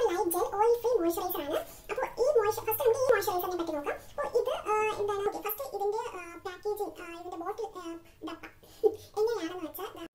light gel oil free moisturiser ആണ് അപ്പോൾ ഈ മോയ്സ്ചർ ഫസ്റ്റ് നമുക്ക് ഈ മോയ്സ്ചറൈസറിനെ പറ്റി നോക്കാം അപ്പോൾ ഇത് ആ, എന്താണ് ഓക്കെ ഫസ്റ്റ് ഇതിന്റെ പാക്കേജിംഗ് ഇതിന്റെ ബോട്ടിൽ ഡപ്പ എങ്ങനെയാണെന്ന് വെച്ചാൽ ദാ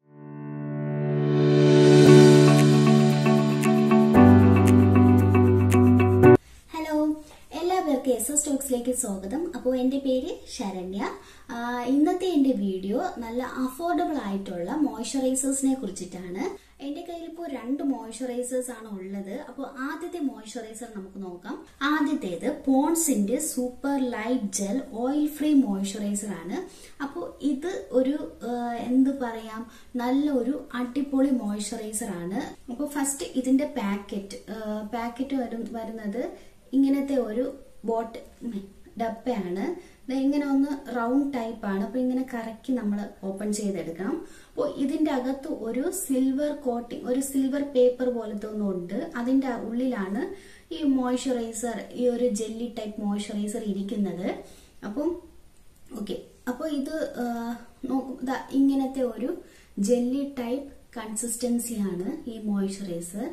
ഹലോ എല്ലാവർക്കും എസ് എസ് ടോക്സിലേക്ക് സ്വാഗതം അപ്പോൾ എൻ്റെ പേര് ശരണ്യ ആ, ഇന്നത്തെ എൻ്റെ വീഡിയോ നല്ല അഫോർഡബിൾ ആയിട്ടുള്ള മോയ്സ്ചറൈസേഴ്സിനെ കുറിച്ചിട്ടാണ് എൻ്റെ കയ്യിൽ ഇപ്പോൾ രണ്ട് മോയ്സ്ചറൈസേഴ്സ് ആണ് ഉള്ളത് അപ്പോൾ ആദ്യത്തെ മോയ്സ്ചറൈസർ നമുക്ക് നോക്കാം ആദ്യത്തേത് പോൺസിന്റെ super light gel oil free moisturiser ആണ് അപ്പോൾ ഇത് ഒരു ആ, എന്ത് പറയാം നല്ലൊരു അടിപൊളി മോയ്സ്ചറൈസർ ആണ് അപ്പോൾ ഫസ്റ്റ് ഇതിന്റെ പാക്കറ്റ് പാക്കറ്റ് വരുന്നത് ഇങ്ങനത്തെ ഒരു ബോട്ട് ഡപ്പയാണ് ദേ ഇങ്ങനെ ഒന്ന് റൗണ്ട് ടൈപ്പ് ആണ് അപ്പൊ ഇങ്ങനെ കറക്കി നമ്മൾ ഓപ്പൺ ചെയ്തെടുക്കണം അപ്പോൾ ഇതിന്റെ അകത്ത് ഒരു സിൽവർ കോട്ടിംഗ് ഒരു സിൽവർ പേപ്പർ പോലത്തെ ഒന്നുണ്ട് അതിന്റെ ഉള്ളിലാണ് ഈ മോയ്സ്ചറൈസർ ഈ ഒരു ജെല്ലി ടൈപ്പ് മോയ്സ്ചറൈസർ ഇരിക്കുന്നത് അപ്പം ഓക്കെ അപ്പോൾ ഇത് ആ, നോക്കൂ ദാ ഇങ്ങനത്തെ ഒരു ജെല്ലി ടൈപ്പ് കൺസിസ്റ്റൻസിയാണ് ഈ മോയ്സ്ചറൈസർ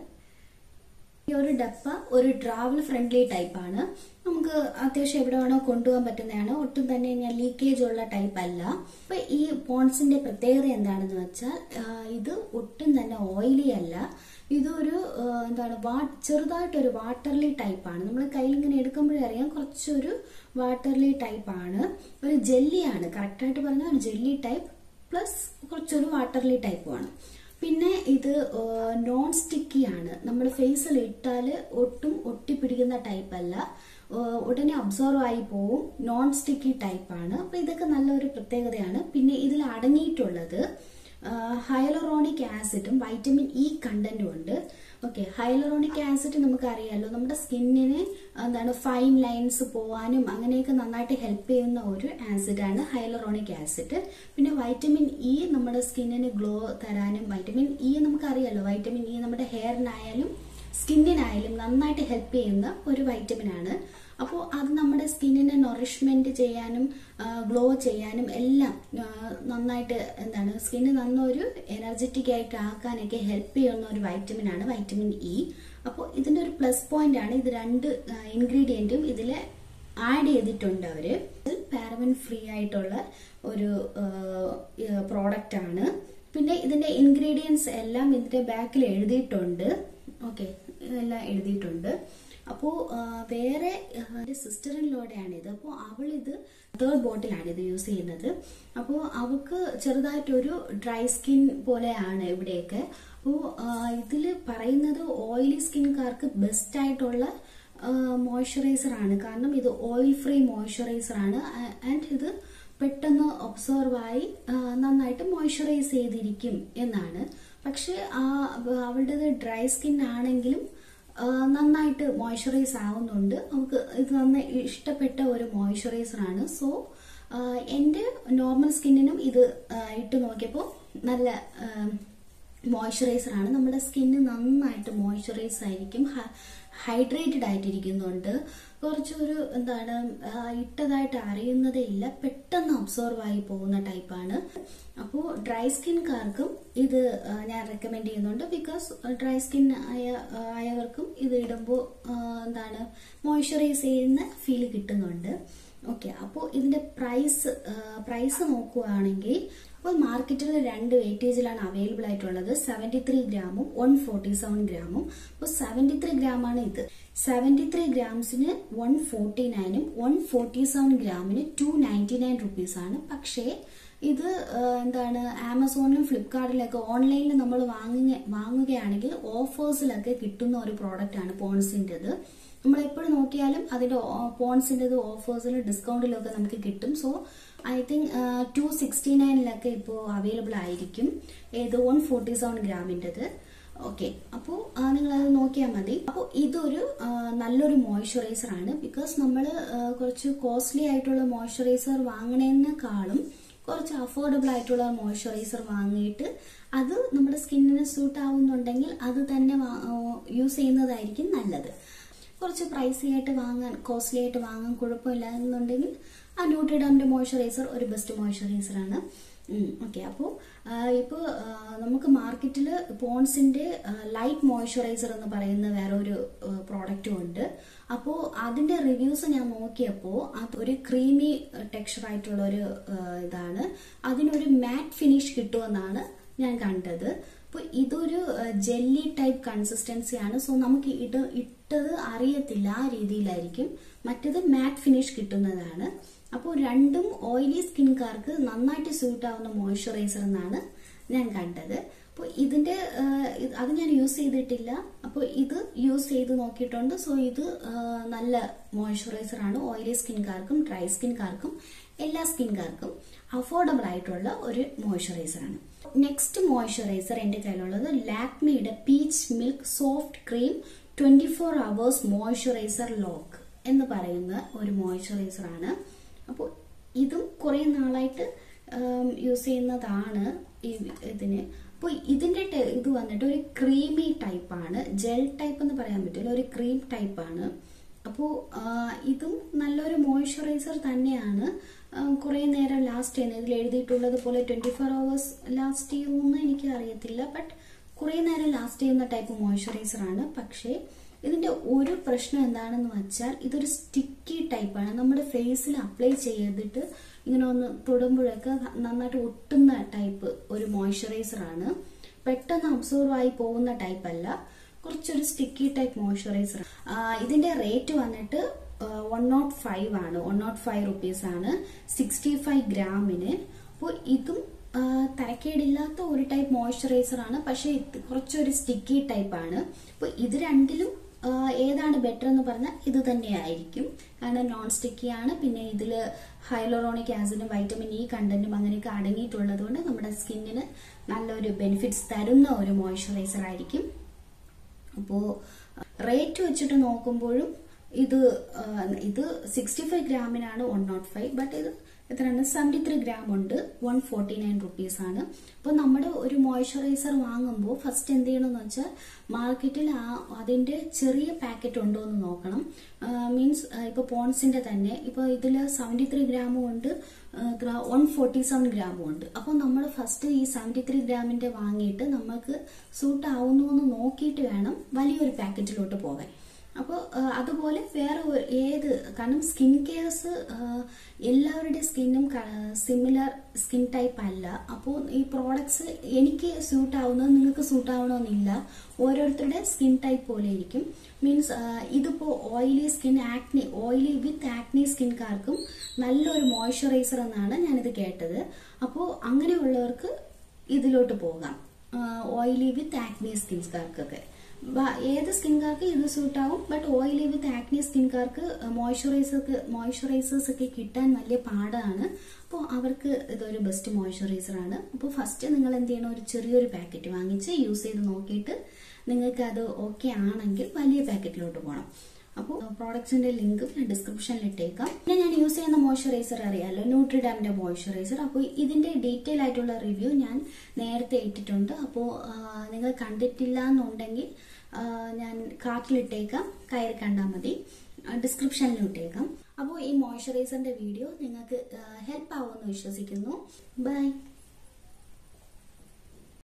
ഈ ഒരു ഡപ്പ ഒരു ട്രാവൽ ഫ്രണ്ട്ലി ടൈപ്പ് ആണ് നമുക്ക് അത്യാവശ്യം എവിടെ വേണോ കൊണ്ടുപോകാൻ പറ്റുന്നതാണ് ഒട്ടും തന്നെ ഞാൻ ലീക്കേജ് ഉള്ള ടൈപ്പ് അല്ല അപ്പൊ ഈ പോൺസിന്റെ പ്രത്യേകത എന്താണെന്ന് വെച്ചാൽ ആ, ഇത് ഒട്ടും തന്നെ ഓയിലി അല്ല ഇതൊരു ആ, എന്താണ് വാ ചെറുതായിട്ടൊരു വാട്ടർലി ടൈപ്പ് ആണ് നമ്മൾ കയ്യിൽ ഇങ്ങനെ എടുക്കുമ്പോഴേ അറിയാം കുറച്ചൊരു വാട്ടർലി ടൈപ്പ് ആണ് ഒരു ജെല്ലിയാണ് കറക്റ്റായിട്ട് പറഞ്ഞാൽ ഒരു ജെല്ലി ടൈപ്പ് പ്ലസ് കുറച്ചൊരു വാട്ടർലി ടൈപ്പുമാണ് പിന്നെ ഇത് നോൺ സ്റ്റിക്കി ആണ് നമ്മൾ ഫേസിൽ ഇട്ടാൽ ഒട്ടും ഒട്ടിപ്പിടിക്കുന്ന ടൈപ്പ് അല്ല ഏഹ് ഉടനെ അബ്സോർവ് ആയി പോവും നോൺ സ്റ്റിക്കി ടൈപ്പ് ആണ് അപ്പൊ ഇതൊക്കെ നല്ലൊരു പ്രത്യേകതയാണ് പിന്നെ ഇതിൽ അടങ്ങിയിട്ടുള്ളത് ഹയലറോണിക് ആസിഡും വൈറ്റമിൻ ഇ കണ്ടന്റും ഉണ്ട് ഓക്കെ ഹയലറോണിക് ആസിഡ് നമുക്ക് അറിയാലോ നമ്മുടെ സ്കിന്നിന് എന്താണ് ഫൈൻ ലൈൻസ് പോവാനും അങ്ങനെയൊക്കെ നന്നായിട്ട് ഹെൽപ്പ് ചെയ്യുന്ന ഒരു ആസിഡാണ് ഹയലറോണിക് ആസിഡ് പിന്നെ വൈറ്റമിൻ ഇ നമ്മുടെ സ്കിന്നിന് ഗ്ലോ തരാനും വൈറ്റമിൻ ഇ നമുക്കറിയാലോ വൈറ്റമിൻ ഇ നമ്മുടെ ഹെയറിനായാലും സ്കിന്നിനായാലും നന്നായിട്ട് ഹെൽപ്പ് ചെയ്യുന്ന ഒരു വൈറ്റമിൻ ആണ് അപ്പോൾ അത് നമ്മുടെ സ്കിന്നിനെ നൊറിഷ്മെന്റ് ചെയ്യാനും ഗ്ലോ ചെയ്യാനും എല്ലാം ആ, നന്നായിട്ട് എന്താണ് സ്കിന്ന് നന്നൊരു എനർജറ്റിക് ആയിട്ട് ആക്കാനൊക്കെ ഹെൽപ്പ് ചെയ്യുന്ന ഒരു വൈറ്റമിൻ ആണ് വൈറ്റമിൻ ഇ അപ്പോൾ ഇതിന്റെ ഒരു പ്ലസ് പോയിന്റ് ആണ് ഇത് രണ്ട് ഇൻഗ്രീഡിയന്റും ഇതിൽ ആഡ് ചെയ്തിട്ടുണ്ട് അവര് പാരബൻ ഫ്രീ ആയിട്ടുള്ള ഒരു പ്രോഡക്റ്റ് ആണ് പിന്നെ ഇതിന്റെ ഇൻഗ്രീഡിയൻസ് എല്ലാം ഇതിന്റെ ബാക്കിൽ എഴുതിയിട്ടുണ്ട് ഓക്കെ ഇതെല്ലാം എഴുതിയിട്ടുണ്ട് അപ്പോൾ വേറെ എൻ്റെ സിസ്റ്ററിനിലൂടെയാണ് ഇത് അപ്പോൾ അവൾ ഇത് തേർഡ് ബോട്ടിലാണ് ഇത് യൂസ് ചെയ്യുന്നത് അപ്പോൾ അവൾക്ക് ചെറുതായിട്ടൊരു ഡ്രൈ സ്കിൻ പോലെയാണ് ഇവിടെയൊക്കെ അപ്പോൾ ഇതിൽ പറയുന്നത് ഓയിലി സ്കിൻകാർക്ക് ബെസ്റ്റ് ആയിട്ടുള്ള മോയ്സ്ചറൈസർ ആണ് കാരണം ഇത് ഓയിൽ ഫ്രീ മോയ്സ്ചറൈസർ ആണ് ആൻഡ് ഇത് പെട്ടെന്ന് ഒബ്സർവ് ആയി ആ, നന്നായിട്ട് മോയ്സ്ചറൈസ് ചെയ്തിരിക്കും എന്നാണ് പക്ഷെ ആ അവളുടേത് ഡ്രൈ സ്കിൻ ആണെങ്കിലും ആ, നന്നായിട്ട് മോയ്സ്ചറൈസ് ആവുന്നുണ്ട് നമുക്ക് ഇത് നന്നായി ഇഷ്ടപ്പെട്ട ഒരു മോയ്സ്ചറൈസർ ആണ് സോ എൻ്റെ നോർമൽ സ്കിന്നിനും ഇത് ആ, ഇട്ട് നോക്കിയപ്പോൾ നല്ല മോയ്സ്ചറൈസർ ആണ് നമ്മുടെ സ്കിന്ന് നന്നായിട്ട് മോയ്സ്ചറൈസ് ആയിരിക്കും ഹൈഡ്രേറ്റഡ് ആയിട്ടിരിക്കുന്നുണ്ട് കുറച്ചൊരു എന്താണ് ആ, ഇട്ടതായിട്ട് അറിയുന്നതേ ഇല്ല പെട്ടെന്ന് അബ്സോർവ് ആയി പോകുന്ന ടൈപ്പാണ് അപ്പോൾ ഡ്രൈ സ്കിൻകാർക്കും ഇത് ആ, ഞാൻ റെക്കമെൻഡ് ചെയ്യുന്നുണ്ട് ബിക്കോസ് ഡ്രൈ സ്കിൻ ആയ ആയവർക്കും ഇത് ഇടുമ്പോൾ എന്താണ് മോയ്സ്ചറൈസ് ചെയ്യുന്ന ഫീൽ കിട്ടുന്നുണ്ട് ഓക്കെ അപ്പോൾ ഇതിന്റെ പ്രൈസ് പ്രൈസ് നോക്കുകയാണെങ്കിൽ അപ്പോൾ മാർക്കറ്റിൽ രണ്ട് വെയിറ്റേജിലാണ് അവൈലബിൾ ആയിട്ടുള്ളത് സെവൻറ്റി ത്രീ ഗ്രാമും വൺ ഫോർട്ടി സെവൻ ഗ്രാമും അപ്പോൾ സെവൻറ്റി ത്രീ ഗ്രാമാണ് ഇത് സെവൻറ്റി ത്രീ ഗ്രാംസിന് വൺ ഫോർട്ടി നയനും വൺ ഫോർട്ടി സെവൻ ഗ്രാമിന് ടു നയൻറ്റി നയൻ റുപ്പീസാണ് പക്ഷേ ഇത് ആ, എന്താണ് ആമസോണിലും ഫ്ലിപ്കാർട്ടിലൊക്കെ ഓൺലൈനിൽ നമ്മൾ വാങ്ങുക വാങ്ങുകയാണെങ്കിൽ ഓഫേഴ്സിലൊക്കെ കിട്ടുന്ന ഒരു പ്രോഡക്റ്റ് ആണ് പോൺസിൻ്റെത് നമ്മൾ എപ്പോഴും നോക്കിയാലും അതിന്റെ പോൺസിൻ്റെത് ഓഫേഴ്സിലും ഡിസ്കൗണ്ടിലൊക്കെ നമുക്ക് കിട്ടും so I think two sixty നയനിലൊക്കെ ഇപ്പോൾ അവൈലബിൾ ആയിരിക്കും ഏത് വൺ ഫോർട്ടി സെവൻ ഗ്രാമിൻ്റെത് ഓക്കെ അപ്പോൾ നിങ്ങൾ അത് നോക്കിയാൽ മതി അപ്പോൾ ഇതൊരു ആ, നല്ലൊരു മോയ്സ്ചറൈസർ ആണ് ബിക്കോസ് നമ്മൾ കുറച്ച് കോസ്റ്റ്ലി ആയിട്ടുള്ള മോയ്സ്ചറൈസർ വാങ്ങണേക്കാളും കുറച്ച് അഫോർഡബിൾ ആയിട്ടുള്ള മോയ്സ്ചറൈസർ വാങ്ങിയിട്ട് അത് നമ്മുടെ സ്കിന്നിന് സൂട്ട് ആവുന്നുണ്ടെങ്കിൽ അത് തന്നെ യൂസ് ചെയ്യുന്നതായിരിക്കും നല്ലത് കുറച്ച് പ്രൈസി ആയിട്ട് വാങ്ങാൻ കോസ്റ്റ്ലി ആയിട്ട് വാങ്ങാൻ കുഴപ്പമില്ല എന്നുണ്ടെങ്കിൽ ആ ന്യൂട്രിഡാമിന്റെ മോയ്സ്ചറൈസർ ഒരു ബെസ്റ്റ് മോയ്സ്ചറൈസർ ആണ് ഓക്കെ അപ്പോൾ ഇപ്പോൾ നമുക്ക് മാർക്കറ്റിൽ പോൺസിന്റെ ലൈറ്റ് മോയ്സ്ചറൈസർ എന്ന് പറയുന്ന വേറെ ഒരു പ്രോഡക്റ്റും ഉണ്ട് അപ്പോൾ അതിന്റെ റിവ്യൂസ് ഞാൻ നോക്കിയപ്പോൾ അത് ഒരു ക്രീമി ടെക്സ്ചർ ആയിട്ടുള്ള ഒരു ആ, ഇതാണ് അതിനൊരു മാറ്റ് ഫിനിഷ് കിട്ടുമെന്നാണ് ഞാൻ കണ്ടത് അപ്പോൾ ഇതൊരു ജെല്ലി ടൈപ്പ് കൺസിസ്റ്റൻസിയാണ് സോ നമുക്ക് ഇട്ട് ഇട്ടത് അറിയത്തില്ല ആ രീതിയിലായിരിക്കും മറ്റത് മാറ്റ് ഫിനിഷ് കിട്ടുന്നതാണ് അപ്പോൾ രണ്ടും ഓയിലി സ്കിൻകാർക്ക് നന്നായിട്ട് സ്യൂട്ട് ആവുന്ന മോയ്സ്ചറൈസർ എന്നാണ് ഞാൻ കണ്ടത് അപ്പോൾ ഇതിന്റെ ആ, ഇത് അത് ഞാൻ യൂസ് ചെയ്തിട്ടില്ല അപ്പോൾ ഇത് യൂസ് ചെയ്ത് നോക്കിയിട്ടുണ്ട് സോ ഇത് ആ, നല്ല മോയ്സ്ചറൈസർ ആണ് ഓയിലി സ്കിൻകാർക്കും ഡ്രൈ സ്കിൻകാർക്കും എല്ലാ സ്കിൻകാർക്കും അഫോർഡബിൾ ആയിട്ടുള്ള ഒരു മോയ്സ്ചറൈസർ ആണ് നെക്സ്റ്റ് മോയ്സ്ചറൈസർ എന്റെ കയ്യിലുള്ളത് ലാക്മിയുടെ peach milk soft cream twenty four hours moisturiser lock എന്ന് പറയുന്ന ഒരു മോയ്സ്ചറൈസർ ആണ് അപ്പോൾ ഇതും കുറെ നാളായിട്ട് യൂസ് ചെയ്യുന്നതാണ് ഈ ഇതിന് അപ്പോൾ ഇതിന്റെ ടെ- ഇത് വന്നിട്ട് ഒരു ക്രീമി ടൈപ്പാണ് ജെൽ ടൈപ്പ് എന്ന് പറയാൻ പറ്റില്ല ഒരു ക്രീം ടൈപ്പാണ് അപ്പോൾ ഇതും നല്ലൊരു മോയ്സ്ചറൈസർ തന്നെയാണ് കുറേ നേരം ലാസ്റ്റ് ചെയ്യുന്നത് ഇതിൽ എഴുതിയിട്ടുള്ളത് പോലെ ട്വന്റി ഫോർ അവേഴ്സ് ലാസ്റ്റ് ചെയ്യുമെന്ന് എനിക്ക് അറിയത്തില്ല ബട്ട് കുറേ നേരം ലാസ്റ്റ് ചെയ്യുന്ന ടൈപ്പ് മോയ്സ്ചറൈസർ ആണ് പക്ഷേ ഇതിന്റെ ഒരു പ്രശ്നം എന്താണെന്ന് വെച്ചാൽ ഇതൊരു സ്റ്റിക്കി ടൈപ്പാണ് നമ്മുടെ ഫേസിൽ അപ്ലൈ ചെയ്തിട്ട് ഇങ്ങനെ ഒന്ന് തൊടുമ്പോഴൊക്കെ നന്നായിട്ട് ഒട്ടുന്ന ടൈപ്പ് ഒരു മോയ്സ്ചറൈസർ ആണ് പെട്ടെന്ന് അബ്സോർവ് ആയി പോകുന്ന ടൈപ്പ് അല്ല കുറച്ചൊരു സ്റ്റിക്കി ടൈപ്പ് മോയ്സ്ചറൈസർ ഇതിന്റെ റേറ്റ് വന്നിട്ട് വൺ നോട്ട് ഫൈവ് ആണ് വൺ നോട്ട് ഫൈവ് റുപ്പീസ് ആണ് സിക്സ്റ്റി ഫൈവ് ഗ്രാമിന് അപ്പോൾ ഇതും ആ, തരക്കേടില്ലാത്ത ഒരു ടൈപ്പ് മോയ്സ്ചറൈസർ ആണ് പക്ഷെ ഇത് കുറച്ചൊരു സ്റ്റിക്കി ടൈപ്പ് ആണ് അപ്പൊ ഇത് രണ്ടിലും ആ, ഏതാണ് ബെറ്റർ എന്ന് പറഞ്ഞാൽ ഇത് തന്നെയായിരിക്കും കാരണം നോൺ സ്റ്റിക്കി ആണ് പിന്നെ ഇതിൽ ഹൈലോറോണിക് ആസിഡും വൈറ്റമിൻ ഇ കണ്ടന്റും അങ്ങനെയൊക്കെ അടങ്ങിയിട്ടുള്ളത് കൊണ്ട് നമ്മുടെ സ്കിന്നിന് നല്ലൊരു ബെനിഫിറ്റ്സ് തരുന്ന ഒരു മോയ്സ്ചറൈസർ ആയിരിക്കും അപ്പോൾ റേറ്റ് വെച്ചിട്ട് നോക്കുമ്പോഴും ഇത് ആ, ഇത് സിക്സ്റ്റി ഫൈവ് ഗ്രാമിനാണ് വൺ നോട്ട് ഫൈവ് ബട്ട് ഇത് എത്രയാണ് സെവൻറ്റി ത്രീ ഗ്രാം ഉണ്ട് വൺ ഫോർട്ടി നയൻ റുപ്പീസ് ആണ് അപ്പോൾ നമ്മുടെ ഒരു മോയ്സ്ചറൈസർ വാങ്ങുമ്പോൾ ഫസ്റ്റ് എന്ത് ചെയ്യണമെന്ന് വെച്ചാൽ മാർക്കറ്റിൽ ആ അതിന്റെ ചെറിയ പാക്കറ്റ് ഉണ്ടോ എന്ന് നോക്കണം മീൻസ് ഇപ്പോൾ പോൺസിന്റെ തന്നെ ഇപ്പോൾ ഇതിൽ സെവൻറ്റി ത്രീ ഗ്രാമും ഉണ്ട് വൺ ഫോർട്ടി സെവൻ ഗ്രാമും ഉണ്ട് അപ്പോൾ നമ്മൾ ഫസ്റ്റ് ഈ സെവൻറ്റി ത്രീ ഗ്രാമിന്റെ വാങ്ങിയിട്ട് നമുക്ക് സൂട്ട് ആവുന്നു എന്ന് നോക്കിയിട്ട് വേണം വലിയൊരു പാക്കറ്റിലോട്ട് പോകാൻ അപ്പോൾ അതുപോലെ വേറെ ഒരു- ഏത് കാരണം സ്കിൻ കെയർസ് എല്ലാവരുടെ സ്കിന്നും സിമിലർ സ്കിൻ ടൈപ്പ് അല്ല അപ്പോൾ ഈ പ്രോഡക്ട്സ് എനിക്ക് സൂട്ട് ആവുന്നത് നിങ്ങൾക്ക് സൂട്ട് ആവണമെന്നില്ല ഓരോരുത്തരുടെ സ്കിൻ ടൈപ്പ് പോലെ ഇരിക്കും മീൻസ് ഇതിപ്പോൾ oily skin acne oily with acne സ്കിൻകാർക്കും നല്ലൊരു മോയ്സ്ചറൈസർ എന്നാണ് ഞാനിത് കേട്ടത് അപ്പോൾ അങ്ങനെയുള്ളവർക്ക് ഇതിലോട്ട് പോകാം ഓയിലി വിത്ത് ആക്നി സ്കിൻകാർക്കൊക്കെ ബ- ഏത് സ്കിൻകാർക്ക് ഇത് സൂട്ട് ആവും ബട്ട് ഓയിലി വിത്ത് ആക്നി സ്കിൻകാർക്ക് മോയ്സ്ചറൈസർക്ക് മോയ്സ്ചറൈസേഴ്സ് ഒക്കെ കിട്ടാൻ വലിയ പാടാണ് അപ്പോൾ അവർക്ക് ഇതൊരു ബെസ്റ്റ് മോയ്സ്ചറൈസർ ആണ് അപ്പോൾ ഫസ്റ്റ് നിങ്ങൾ എന്ത് ചെയ്യണം ഒരു ചെറിയൊരു പാക്കറ്റ് വാങ്ങിച്ച് യൂസ് ചെയ്ത് നോക്കിയിട്ട് നിങ്ങൾക്ക് അത് ഓക്കെ ആണെങ്കിൽ വലിയ പാക്കറ്റിലോട്ട് പോകണം അപ്പോൾ പ്രോഡക്ട്സിന്റെ ലിങ്ക് ഞാൻ ഡിസ്ക്രിപ്ഷനിൽ ഇട്ടേക്കാം പിന്നെ ഞാൻ യൂസ് ചെയ്യുന്ന മോയ്സ്ചറൈസർ അറിയാലോ ന്യൂട്രിഡാമിന്റെ മോയ്സ്ചറൈസർ അപ്പോൾ ഇതിന്റെ ഡീറ്റെയിൽ ആയിട്ടുള്ള റിവ്യൂ ഞാൻ നേരത്തെ ഇട്ടിട്ടുണ്ട് അപ്പോൾ നിങ്ങൾ കണ്ടിട്ടില്ല എന്നുണ്ടെങ്കിൽ ആ, ഞാൻ കാർട്ടിലിട്ടേക്കാം കയറി കണ്ടാൽ മതി ഡിസ്ക്രിപ്ഷനിലും ഇട്ടേക്കാം അപ്പോൾ ഈ മോയ്സ്ചറൈസറിന്റെ വീഡിയോ നിങ്ങൾക്ക് ഹെൽപ്പ് ആവുമെന്ന് വിശ്വസിക്കുന്നു ബൈ